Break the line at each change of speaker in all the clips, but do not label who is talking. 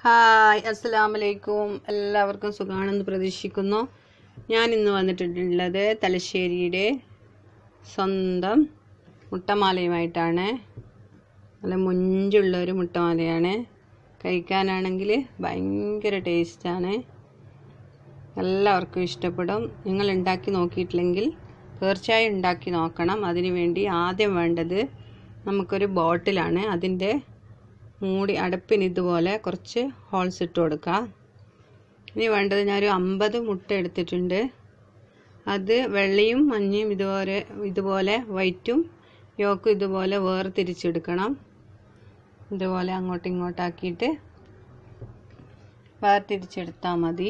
hi അസ്സലാമു അലൈക്കും എല്ലാവർക്കും സുഖമാണെന്ന് പ്രതീക്ഷിക്കുന്നു ഞാൻ ഇന്ന് വന്നിട്ടുള്ളത് തലശ്ശേരിയുടെ സ്വന്തം മുട്ടമാലയുമായിട്ടാണ് നല്ല മുഞ്ചുള്ള ഒരു മുട്ടമാലയാണ് കഴിക്കാനാണെങ്കിൽ ഭയങ്കര ടേസ്റ്റാണ് എല്ലാവർക്കും ഇഷ്ടപ്പെടും നിങ്ങൾ ഉണ്ടാക്കി നോക്കിയിട്ടില്ലെങ്കിൽ തീർച്ചയായും ഉണ്ടാക്കി നോക്കണം അതിനു വേണ്ടി ആദ്യം വേണ്ടത് നമുക്കൊരു ബോട്ടിലാണ് അതിൻ്റെ മൂടി അടപ്പിന് ഇതുപോലെ കുറച്ച് ഹോൾസ് ഇട്ട് കൊടുക്കാം ഇനി വേണ്ടത് ഞാനൊരു അമ്പത് മുട്ട എടുത്തിട്ടുണ്ട് അത് വെള്ളയും മഞ്ഞയും ഇതുപോലെ ഇതുപോലെ വൈറ്റും യോക്കും ഇതുപോലെ വേർതിരിച്ചെടുക്കണം ഇതുപോലെ അങ്ങോട്ടും ഇങ്ങോട്ടാക്കിയിട്ട് വേർതിരിച്ചെടുത്താൽ മതി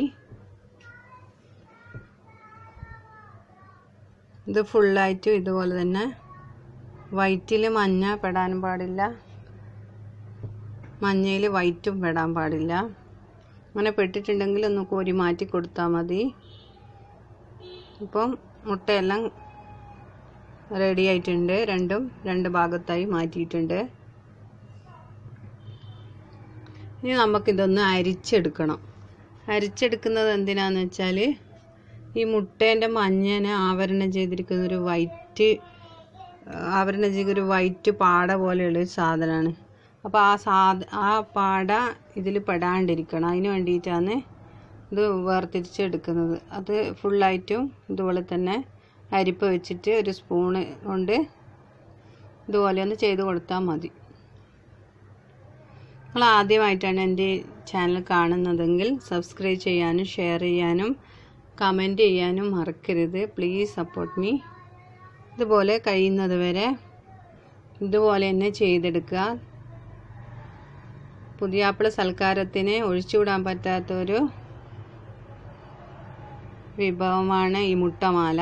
ഇത് ഫുള്ളായിട്ടും ഇതുപോലെ തന്നെ വൈറ്റിൽ മഞ്ഞ പെടാനും പാടില്ല മഞ്ഞയിൽ വൈറ്റും പെടാൻ പാടില്ല അങ്ങനെ പെട്ടിട്ടുണ്ടെങ്കിൽ ഒന്ന് കോരി മാറ്റി കൊടുത്താൽ മതി ഇപ്പം മുട്ടയെല്ലാം റെഡി ആയിട്ടുണ്ട് രണ്ടും രണ്ട് ഭാഗത്തായി മാറ്റിയിട്ടുണ്ട് ഇനി നമുക്കിതൊന്ന് അരിച്ചെടുക്കണം അരിച്ചെടുക്കുന്നത് എന്തിനാന്ന് വെച്ചാൽ ഈ മുട്ടേൻ്റെ മഞ്ഞനെ ആവരണം ചെയ്തിരിക്കുന്ന ഒരു വൈറ്റ് ആവരണം ചെയ്ത ഒരു വൈറ്റ് പാട പോലെയുള്ള ഒരു സാധനമാണ് അപ്പോൾ ആ സാധ ആ പാട ഇതിൽ പെടാണ്ടിരിക്കണം അതിന് വേണ്ടിയിട്ടാണ് ഇത് വേർതിരിച്ചെടുക്കുന്നത് അത് ഫുള്ളായിട്ടും ഇതുപോലെ തന്നെ അരിപ്പ് വെച്ചിട്ട് ഒരു സ്പൂണ് കൊണ്ട് ഇതുപോലെ ഒന്ന് ചെയ്ത് കൊടുത്താൽ മതി നിങ്ങൾ ആദ്യമായിട്ടാണ് എൻ്റെ ചാനൽ കാണുന്നതെങ്കിൽ സബ്സ്ക്രൈബ് ചെയ്യാനും ഷെയർ ചെയ്യാനും കമൻറ്റ് ചെയ്യാനും മറക്കരുത് പ്ലീസ് സപ്പോർട്ട് മീ ഇതുപോലെ കഴിയുന്നത് വരെ ഇതുപോലെ തന്നെ ചെയ്തെടുക്കുക പുതിയാപ്പിള സൽക്കാരത്തിന് ഒഴിച്ചുവിടാൻ പറ്റാത്തൊരു വിഭവമാണ് ഈ മുട്ടമാല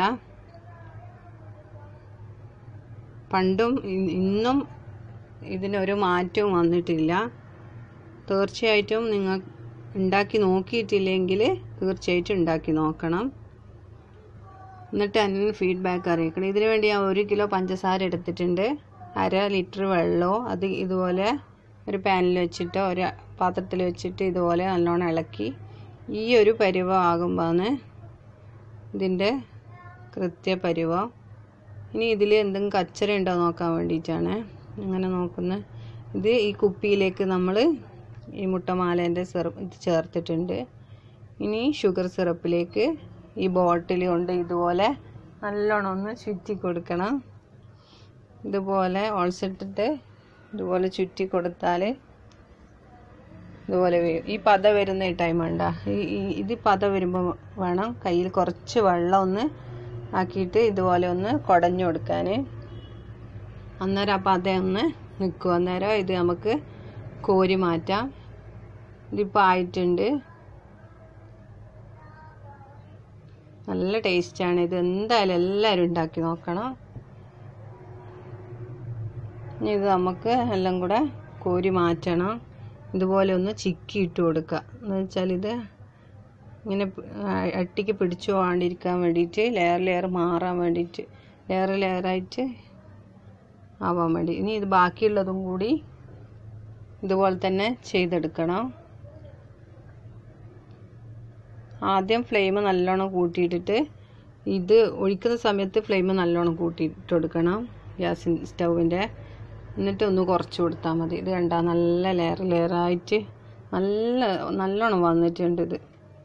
പണ്ടും ഇന്നും ഇതിനൊരു മാറ്റവും വന്നിട്ടില്ല തീർച്ചയായിട്ടും നിങ്ങൾ ഉണ്ടാക്കി നോക്കിയിട്ടില്ലെങ്കിൽ തീർച്ചയായിട്ടും ഉണ്ടാക്കി നോക്കണം എന്നിട്ട് അതിന് ഫീഡ്ബാക്ക് അറിയിക്കണം ഇതിനു വേണ്ടി ഞാൻ ഒരു കിലോ പഞ്ചസാര എടുത്തിട്ടുണ്ട് അര ലിറ്റർ വെള്ളവും അത് ഇതുപോലെ ഒരു പാനിൽ വെച്ചിട്ട് ഒരു പാത്രത്തിൽ വെച്ചിട്ട് ഇതുപോലെ നല്ലോണം ഇളക്കി ഈ ഒരു പരുവം ആകുമ്പോഴാണ് ഇതിൻ്റെ കൃത്യ പരുവം ഇനി ഇതിൽ എന്തെങ്കിലും കച്ചറ ഉണ്ടോ നോക്കാൻ വേണ്ടിയിട്ടാണ് അങ്ങനെ നോക്കുന്നത് ഇത് ഈ കുപ്പിയിലേക്ക് നമ്മൾ ഈ മുട്ടമാലേൻ്റെ സിറപ്പ് ഇത് ചേർത്തിട്ടുണ്ട് ഇനി ഷുഗർ സിറപ്പിലേക്ക് ഈ ബോട്ടിൽ കൊണ്ട് ഇതുപോലെ നല്ലോണം ഒന്ന് ചുറ്റി കൊടുക്കണം ഇതുപോലെ ഓൾസിട്ടിട്ട് ഇതുപോലെ ചുറ്റി കൊടുത്താൽ ഇതുപോലെ വരും ഈ പത വരുന്ന ഈ ടൈം വേണ്ട ഈ ഇത് പത വരുമ്പോൾ വേണം കയ്യിൽ കുറച്ച് വെള്ളം ഒന്ന് ആക്കിയിട്ട് ഇതുപോലെ ഒന്ന് കുടഞ്ഞു കൊടുക്കാൻ അന്നേരം ആ പത ഒന്ന് നിൽക്കും അന്നേരം ഇത് നമുക്ക് കോരി മാറ്റാം ഇതിപ്പോൾ ആയിട്ടുണ്ട് നല്ല ടേസ്റ്റാണ് ഇത് എന്തായാലും എല്ലാവരും ഉണ്ടാക്കി നോക്കണം ഇനി ഇത് നമുക്ക് എല്ലാം കൂടെ കോരി മാറ്റണം ഇതുപോലെ ഒന്ന് ചിക്കി ഇട്ട് കൊടുക്കുക എന്ന് വെച്ചാൽ ഇത് ഇങ്ങനെ അട്ടിക്ക് പിടിച്ചു പോകാണ്ടിരിക്കാൻ വേണ്ടിയിട്ട് ലെയർ ലെയർ മാറാൻ വേണ്ടിയിട്ട് ലെയർ ലെയറായിട്ട് ആവാൻ വേണ്ടി ഇനി ഇത് ബാക്കിയുള്ളതും കൂടി ഇതുപോലെ തന്നെ ചെയ്തെടുക്കണം ആദ്യം ഫ്ലെയിം നല്ലോണം കൂട്ടിയിട്ടിട്ട് ഇത് ഒഴിക്കുന്ന സമയത്ത് ഫ്ലെയിം നല്ലോണം കൂട്ടിയിട്ട് കൊടുക്കണം ഗ്യാസ് സ്റ്റൗവിൻ്റെ എന്നിട്ട് ഒന്ന് കുറച്ച് കൊടുത്താൽ മതി ഇത് കണ്ട നല്ല ലെയർ ലെയറായിട്ട് നല്ല നല്ലോണം വന്നിട്ടുണ്ട് ഇത്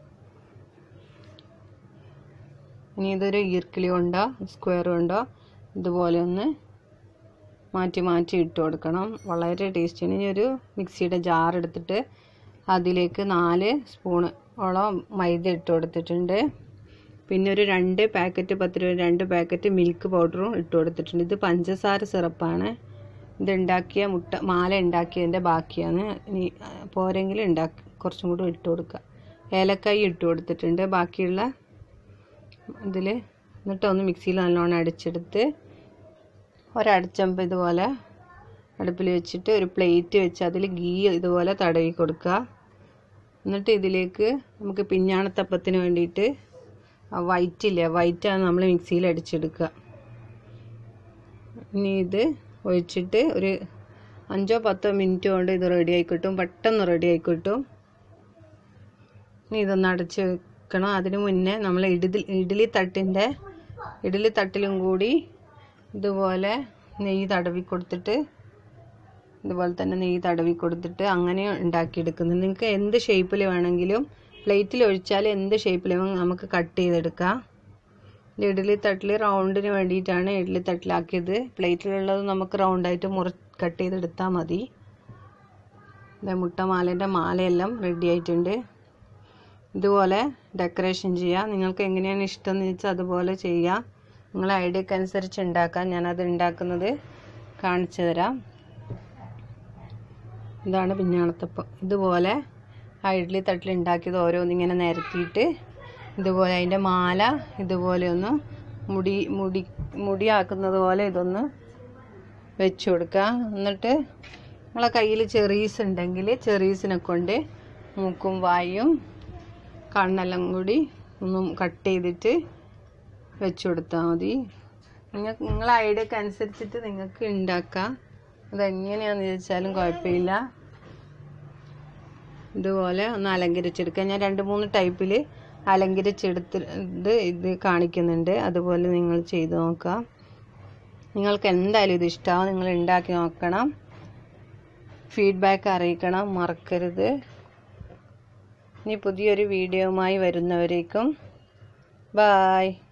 ഇനി ഇതൊരു ഈർക്കിളി കൊണ്ടോ സ്ക്വയർ കൊണ്ടോ ഇതുപോലെ ഒന്ന് മാറ്റി മാറ്റി ഇട്ട് കൊടുക്കണം വളരെ ടേസ്റ്റിയാണ് ഇനി ഒരു മിക്സിയുടെ ജാർ എടുത്തിട്ട് അതിലേക്ക് നാല് സ്പൂണ് ഓളം മൈദ ഇട്ട് കൊടുത്തിട്ടുണ്ട് പിന്നെ ഒരു രണ്ട് പാക്കറ്റ് പത്ത് രൂപ രണ്ട് പാക്കറ്റ് മിൽക്ക് പൗഡറും ഇട്ട് കൊടുത്തിട്ടുണ്ട് ഇത് പഞ്ചസാര സിറപ്പാണ് ഇത് ഉണ്ടാക്കിയ മുട്ട മാല ഉണ്ടാക്കിയതിൻ്റെ ബാക്കിയാണ് ഇനി പോരെങ്കിൽ ഉണ്ടാക്കി കുറച്ചും കൂടി ഇട്ട് കൊടുക്കുക ഏലക്കായി ഇട്ട് കൊടുത്തിട്ടുണ്ട് ബാക്കിയുള്ള ഇതിൽ എന്നിട്ട് ഒന്ന് മിക്സിയിൽ നല്ലോണം അടിച്ചെടുത്ത് ഒരടച്ചമ്പ് ഇതുപോലെ അടുപ്പിൽ വെച്ചിട്ട് ഒരു പ്ലേറ്റ് വെച്ച് അതിൽ ഗീ ഇതുപോലെ തടവി കൊടുക്കുക എന്നിട്ട് ഇതിലേക്ക് നമുക്ക് പിഞ്ഞാണത്തപ്പത്തിന് വേണ്ടിയിട്ട് ആ വൈറ്റ് ഇല്ലേ വൈറ്റാണ് നമ്മൾ മിക്സിയിൽ അടിച്ചെടുക്കുക ഇനി ഇത് ഒഴിച്ചിട്ട് ഒരു അഞ്ചോ പത്തോ മിനിറ്റ് കൊണ്ട് ഇത് റെഡി ആയി കിട്ടും പെട്ടെന്ന് റെഡി ആയി കിട്ടും ഇനി ഇതൊന്ന് അടച്ച് വെക്കണം അതിന് മുന്നേ നമ്മൾ ഇഡലി ഇഡ്ഡലി തട്ടിൻ്റെ ഇഡ്ഡലി തട്ടിലും കൂടി ഇതുപോലെ നെയ്യ് തടവി കൊടുത്തിട്ട് ഇതുപോലെ തന്നെ നെയ്യ് തടവി കൊടുത്തിട്ട് അങ്ങനെ ഉണ്ടാക്കിയെടുക്കുന്നത് നിങ്ങൾക്ക് എന്ത് ഷേപ്പിൽ വേണമെങ്കിലും പ്ലേറ്റിൽ ഒഴിച്ചാൽ എന്ത് ഷേപ്പിൽ വേണമെങ്കിലും നമുക്ക് കട്ട് ചെയ്തെടുക്കാം ഇത് ഇഡ്ഡലി തട്ടിൽ റൗണ്ടിന് വേണ്ടിയിട്ടാണ് ഇഡ്ഡലി തട്ടിലാക്കിയത് പ്ലേറ്റിലുള്ളത് നമുക്ക് റൗണ്ടായിട്ട് മുറി കട്ട് ചെയ്തെടുത്താൽ മതി ഇത് മുട്ടമാലേൻ്റെ മാലയെല്ലാം റെഡി ആയിട്ടുണ്ട് ഇതുപോലെ ഡെക്കറേഷൻ ചെയ്യുക നിങ്ങൾക്ക് എങ്ങനെയാണ് ഇഷ്ടം എന്ന് വെച്ചാൽ അതുപോലെ ചെയ്യുക നിങ്ങളെ ഐഡിയക്ക് അനുസരിച്ച് ഉണ്ടാക്കാം ഞാനത് ഉണ്ടാക്കുന്നത് കാണിച്ചു തരാം ഇതാണ് പിഞ്ഞാണത്തപ്പം ഇതുപോലെ ആ ഇഡ്ഡലി തട്ടിൽ ഉണ്ടാക്കിയത് ഓരോന്നിങ്ങനെ നിരത്തിയിട്ട് ഇതുപോലെ അതിൻ്റെ മാല ഇതുപോലെ ഒന്ന് മുടി മുടി മുടിയാക്കുന്നത് പോലെ ഇതൊന്ന് വെച്ച് കൊടുക്കുക എന്നിട്ട് നമ്മളെ കയ്യിൽ ചെറീസ് ഉണ്ടെങ്കിൽ ചെറീസിനെ കൊണ്ട് മൂക്കും വായും കണ്ണെല്ലാം കൂടി ഒന്ന് കട്ട് ചെയ്തിട്ട് വെച്ച് കൊടുത്താൽ മതി നിങ്ങൾക്ക് നിങ്ങളെ ഐഡിയക്ക് അനുസരിച്ചിട്ട് നിങ്ങൾക്ക് ഉണ്ടാക്കാം അതെങ്ങനെയാണെന്ന് ചോദിച്ചാലും കുഴപ്പമില്ല ഇതുപോലെ ഒന്ന് അലങ്കരിച്ചെടുക്കുക ഞാൻ രണ്ട് മൂന്ന് ടൈപ്പിൽ അലങ്കരിച്ചെടുത്ത് ഇത് ഇത് കാണിക്കുന്നുണ്ട് അതുപോലെ നിങ്ങൾ ചെയ്ത് നോക്കാം നിങ്ങൾക്ക് എന്തായാലും ഇത് ഇഷ്ടമാവും നിങ്ങൾ ഉണ്ടാക്കി നോക്കണം ഫീഡ്ബാക്ക് അറിയിക്കണം മറക്കരുത് ഇനി പുതിയൊരു വീഡിയോയുമായി വരുന്നവരേക്കും ബായ്